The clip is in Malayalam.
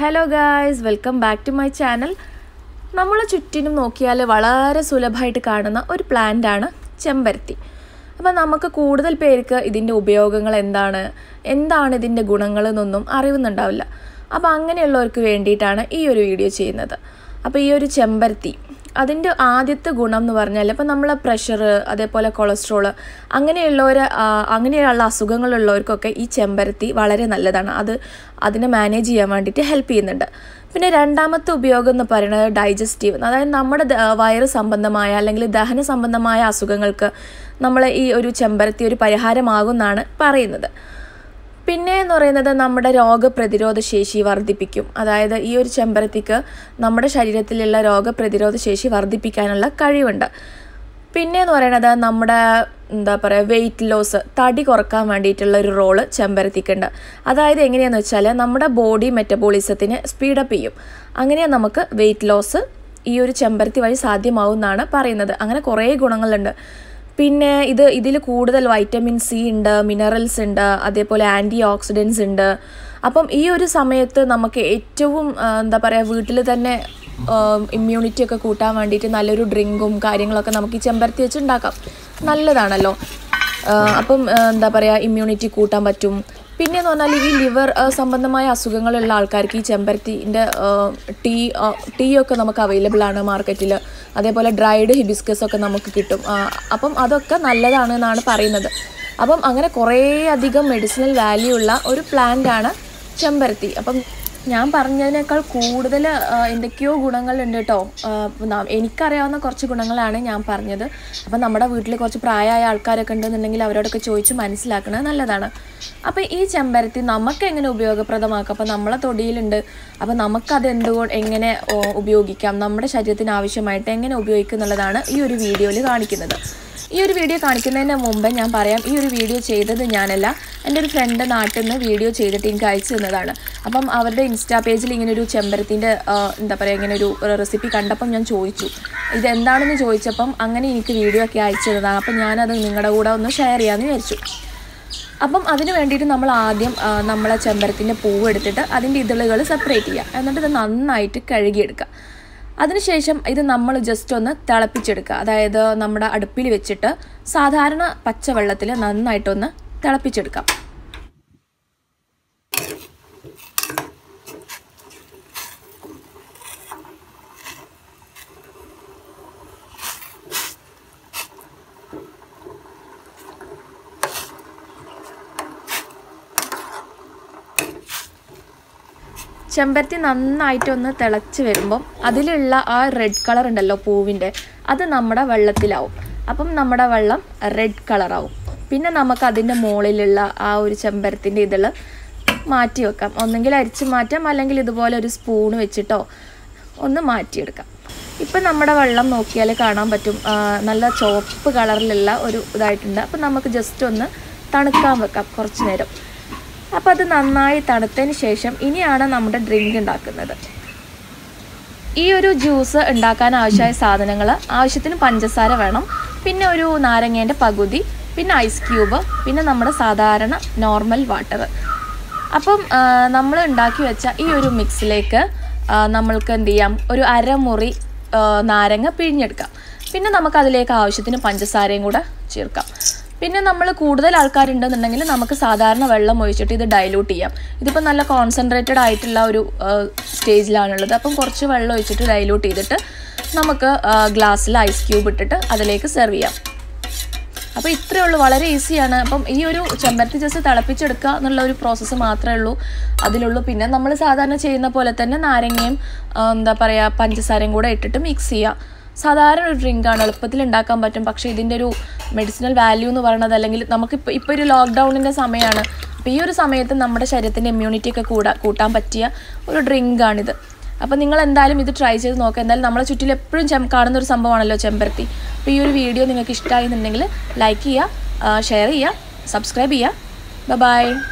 hello guys welcome back to my channel നമ്മളെ ചുറ്റിനും നോക്കിയാൽ വളരെ സുലഭമായിട്ട് കാണുന്ന ഒരു പ്ലാന്റ് ആണ് ചെമ്പരത്തി അപ്പോൾ നമുക്ക് കൂടുതൽ പേർക്ക് ഇതിൻ്റെ ഉപയോഗങ്ങൾ എന്താണ് എന്താണ് ഇതിൻ്റെ ഗുണങ്ങൾ എന്നൊന്നും അറിയുന്നുണ്ടാവില്ല അപ്പോൾ അങ്ങനെയുള്ളവർക്ക് വേണ്ടിയിട്ടാണ് ഈ ഒരു വീഡിയോ ചെയ്യുന്നത് അപ്പോൾ ഈ ഒരു ചെമ്പരത്തി അതിൻ്റെ ആദ്യത്തെ ഗുണം എന്ന് പറഞ്ഞാൽ ഇപ്പം നമ്മൾ പ്രഷർ അതേപോലെ കൊളസ്ട്രോൾ അങ്ങനെയുള്ളവർ അങ്ങനെയുള്ള അസുഖങ്ങളുള്ളവർക്കൊക്കെ ഈ ചെമ്പരത്തി വളരെ നല്ലതാണ് അത് അതിനെ മാനേജ് ചെയ്യാൻ വേണ്ടിയിട്ട് ഹെൽപ്പ് ചെയ്യുന്നുണ്ട് പിന്നെ രണ്ടാമത്തെ ഉപയോഗം എന്ന് പറയുന്നത് ഡൈജസ്റ്റീവ് അതായത് നമ്മുടെ ദ- വയറ് സംബന്ധമായ അല്ലെങ്കിൽ ദഹന സംബന്ധമായ അസുഖങ്ങൾക്ക് നമ്മൾ ഈ ഒരു ചെമ്പരത്തി ഒരു പരിഹാരമാകുമെന്നാണ് പറയുന്നത് പിന്നെ എന്ന് പറയുന്നത് നമ്മുടെ രോഗപ്രതിരോധ ശേഷി വർദ്ധിപ്പിക്കും അതായത് ഈ ഒരു ചെമ്പരത്തിക്ക് നമ്മുടെ ശരീരത്തിലുള്ള രോഗപ്രതിരോധ ശേഷി വർദ്ധിപ്പിക്കാനുള്ള കഴിവുണ്ട് പിന്നെ എന്ന് പറയുന്നത് നമ്മുടെ എന്താ പറയുക വെയിറ്റ് ലോസ് തടി കുറക്കാൻ വേണ്ടിയിട്ടുള്ള ഒരു റോള് ചെമ്പരത്തിക്കുണ്ട് അതായത് എങ്ങനെയാണെന്ന് വെച്ചാൽ നമ്മുടെ ബോഡി മെറ്റബോളിസത്തിനെ സ്പീഡപ്പ് ചെയ്യും അങ്ങനെ നമുക്ക് വെയിറ്റ് ലോസ് ഈ ഒരു ചെമ്പരത്തി വഴി സാധ്യമാവും എന്നാണ് പറയുന്നത് അങ്ങനെ കുറേ ഗുണങ്ങളുണ്ട് പിന്നെ ഇത് ഇതിൽ കൂടുതൽ വൈറ്റമിൻ സി ഉണ്ട് മിനറൽസ് ഉണ്ട് അതേപോലെ ആൻറ്റി ഓക്സിഡൻസ് ഉണ്ട് അപ്പം ഈ ഒരു സമയത്ത് നമുക്ക് ഏറ്റവും ആ, എന്താ പറയുക വീട്ടിൽ തന്നെ ഇമ്മ്യൂണിറ്റി ഒക്കെ കൂട്ടാൻ വേണ്ടിയിട്ട് നല്ലൊരു ഡ്രിങ്കും കാര്യങ്ങളൊക്കെ നമുക്ക് ഈ ചെമ്പരത്തി വെച്ച് ഉണ്ടാക്കാം നല്ലതാണല്ലോ ആ, അപ്പം ആ, എന്താ പറയുക ഇമ്മ്യൂണിറ്റി കൂട്ടാൻ പറ്റും പിന്നെ എന്ന് പറഞ്ഞാൽ ഈ ലിവർ സംബന്ധമായ അസുഖങ്ങളുള്ള ആൾക്കാർക്ക് ഈ ചെമ്പരത്തിൻ്റെ ടീ ആ, ടീ ഒക്കെ നമുക്ക് അവൈലബിൾ ആണ് മാർക്കറ്റിൽ അതേപോലെ ഡ്രൈഡ് ഹിബിസ്കസ് ഒക്കെ നമുക്ക് കിട്ടും ആ, അപ്പം അതൊക്കെ നല്ലതാണ് എന്നാണ് പറയുന്നത് അപ്പം അങ്ങനെ കുറേ അധികം മെഡിസിനൽ വാല്യൂ ഉള്ള ഒരു പ്ലാന്റ് ആണ് ചെമ്പരത്തി അപ്പം ഞാൻ പറഞ്ഞതിനേക്കാൾ കൂടുതൽ ആ, എന്തൊക്കെയോ ഗുണങ്ങളുണ്ട് കേട്ടോ ആ, അപ്പം ന- എനിക്കറിയാവുന്ന കുറച്ച് ഗുണങ്ങളാണ് ഞാൻ പറഞ്ഞത് അപ്പം നമ്മുടെ വീട്ടിൽ കുറച്ച് പ്രായമായ ആൾക്കാരൊക്കെ ഉണ്ടെന്നുണ്ടെങ്കിൽ അവരോടൊക്കെ ചോദിച്ച് മനസ്സിലാക്കുന്നത് നല്ലതാണ് അപ്പം ഈ ചെമ്പരത്തി നമുക്ക് എങ്ങനെ ഉപയോഗപ്രദമാക്കാം അപ്പം നമ്മളെ തൊടിയിലുണ്ട് അപ്പം നമുക്കത് എന്തുകൊണ്ട് എങ്ങനെ ഓ, ഉപയോഗിക്കാം നമ്മുടെ ശരീരത്തിന് ആവശ്യമായിട്ട് എങ്ങനെ ഉപയോഗിക്കും എന്നുള്ളതാണ് ഈ ഒരു വീഡിയോയിൽ കാണിക്കുന്നത് ഈ ഒരു വീഡിയോ കാണിക്കുന്നതിന് മുമ്പ് ഞാൻ പറയാം ഈ ഒരു വീഡിയോ ചെയ്തത് ഞാനല്ല എൻ്റെ ഒരു ഫ്രണ്ട് നാട്ടിൽ നിന്ന് വീഡിയോ ചെയ്തിട്ട് എനിക്ക് അയച്ചു തന്നതാണ് അപ്പം അവരുടെ ഇൻസ്റ്റാ പേജിൽ ഇങ്ങനെ ഒരു ചെമ്പരത്തിൻ്റെ എന്താ പറയുക ഇങ്ങനെ ഒരു റെസിപ്പി കണ്ടപ്പം ഞാൻ ചോദിച്ചു ഇതെന്താണെന്ന് ചോദിച്ചപ്പം അങ്ങനെ എനിക്ക് വീഡിയോ ഒക്കെ അയച്ചു തന്നതാണ് അപ്പം ഞാനത് നിങ്ങളുടെ കൂടെ ഒന്ന് ഷെയർ ചെയ്യാമെന്ന് വിചാരിച്ചു അപ്പം അതിന് വേണ്ടിയിട്ട് നമ്മൾ ആദ്യം ആ, നമ്മളെ ചെമ്പരത്തിൻ്റെ പൂവ് എടുത്തിട്ട് അതിൻ്റെ ഇതളുകൾ സെപ്പറേറ്റ് ചെയ്യുക എന്നിട്ട് ഇത് നന്നായിട്ട് കഴുകിയെടുക്കുക അതിനുശേഷം ഇത് നമ്മൾ ജസ്റ്റ് ഒന്ന് തിളപ്പിച്ചെടുക്കുക അതായത് നമ്മുടെ അടുപ്പിൽ വെച്ചിട്ട് സാധാരണ പച്ചവെള്ളത്തിൽ നന്നായിട്ടൊന്ന് തിളപ്പിച്ചെടുക്കാം ചെമ്പരത്തി നന്നായിട്ടൊന്ന് തിളച്ച് വരുമ്പം അതിലുള്ള ആ റെഡ് കളർ ഉണ്ടല്ലോ പൂവിൻ്റെ അത് നമ്മുടെ വെള്ളത്തിലാവും അപ്പം നമ്മുടെ വെള്ളം റെഡ് കളറാവും പിന്നെ നമുക്ക് അതിൻ്റെ മുകളിലുള്ള ആ ഒരു ചെമ്പരത്തിൻ്റെ ഇതിൽ മാറ്റി വെക്കാം ഒന്നെങ്കിൽ അരിച്ച് മാറ്റാം അല്ലെങ്കിൽ ഇതുപോലെ ഒരു സ്പൂൺ വെച്ചിട്ടോ ഒന്ന് മാറ്റിയെടുക്കാം ഇപ്പം നമ്മുടെ വെള്ളം നോക്കിയാൽ കാണാൻ പറ്റും ആ, നല്ല ചുവപ്പ് കളറിലുള്ള ഒരു ഇതായിട്ടുണ്ട് അപ്പം നമുക്ക് ജസ്റ്റ് ഒന്ന് തണുക്കാൻ വെക്കാം കുറച്ച് നേരം അപ്പോൾ അത് നന്നായി തണുത്തതിന് ശേഷം ഇനിയാണ് നമ്മുടെ ഡ്രിങ്ക് ഉണ്ടാക്കുന്നത് ഈ ഒരു ജ്യൂസ് ഉണ്ടാക്കാൻ ആവശ്യമായ സാധനങ്ങൾ ആവശ്യത്തിന് പഞ്ചസാര വേണം പിന്നെ ഒരു നാരങ്ങേൻ്റെ പകുതി പിന്നെ ഐസ് ക്യൂബ് പിന്നെ നമ്മുടെ സാധാരണ നോർമൽ വാട്ടർ അപ്പം നമ്മൾ ഉണ്ടാക്കി വെച്ച ഈ ഒരു മിക്സിലേക്ക് ആ, നമ്മൾക്ക് എന്ത് ചെയ്യാം ഒരു അരമുറി ആ, നാരങ്ങ പിഴിഞ്ഞെടുക്കാം പിന്നെ നമുക്ക് അതിലേക്ക് ആവശ്യത്തിന് പഞ്ചസാരയും കൂടെ ചേർക്കാം പിന്നെ നമ്മൾ കൂടുതൽ ആൾക്കാരുണ്ടെന്നുണ്ടെങ്കിൽ നമുക്ക് സാധാരണ വെള്ളം ഒഴിച്ചിട്ട് ഇത് ഡൈലൂട്ട് ചെയ്യാം ഇതിപ്പോൾ നല്ല കോൺസെൻട്രേറ്റഡ് ആയിട്ടുള്ള ഒരു സ്റ്റേജിലാണുള്ളത് അപ്പം കുറച്ച് വെള്ളം ഒഴിച്ചിട്ട് ഡൈലൂട്ട് ചെയ്തിട്ട് നമുക്ക് ഗ്ലാസ്സിൽ ഐസ് ക്യൂബ് ഇട്ടിട്ട് അതിലേക്ക് സെർവ് ചെയ്യാം അപ്പോൾ ഇത്രയേ ഉള്ളൂ വളരെ ഈസിയാണ് അപ്പം ഈ ഒരു ചെമ്പരത്തി ജസ്റ്റ് തിളപ്പിച്ചെടുക്കുക എന്നുള്ള ഒരു പ്രോസസ്സ് മാത്രമേ ഉള്ളൂ അതിലുള്ളൂ പിന്നെ നമ്മൾ സാധാരണ ചെയ്യുന്ന പോലെ തന്നെ നാരങ്ങയും ആ, എന്താ പറയുക പഞ്ചസാരയും കൂടെ ഇട്ടിട്ട് മിക്സ് ചെയ്യുക സാധാരണ ഒരു ഡ്രിങ്കാണ് എളുപ്പത്തിൽ ഉണ്ടാക്കാൻ പറ്റും പക്ഷേ ഇതിൻ്റെ ഒരു മെഡിസിനൽ വാല്യൂ എന്ന് പറയുന്നത് അല്ലെങ്കിൽ നമുക്കിപ്പോൾ ഇപ്പോൾ ഒരു ലോക്ക്ഡൗണിൻ്റെ സമയമാണ് അപ്പോൾ ഈ ഒരു സമയത്ത് നമ്മുടെ ശരീരത്തിൻ്റെ ഇമ്മ്യൂണിറ്റി ഒക്കെ കൂടാ കൂട്ടാൻ പറ്റിയ ഒരു ഡ്രിങ്കാണിത് അപ്പോൾ നിങ്ങൾ എന്തായാലും ഇത് ട്രൈ ചെയ്ത് നോക്കുക എന്തായാലും നമ്മളെ ചുറ്റിൽ എപ്പോഴും ചെം കാണുന്ന ഒരു സംഭവമാണല്ലോ ചെമ്പരത്തി അപ്പോൾ ഈ ഒരു വീഡിയോ നിങ്ങൾക്ക് ഇഷ്ടമായി എന്നുണ്ടെങ്കിൽ ലൈക്ക് ചെയ്യുക ഷെയർ ചെയ്യുക സബ്സ്ക്രൈബ് ചെയ്യുക ബൈ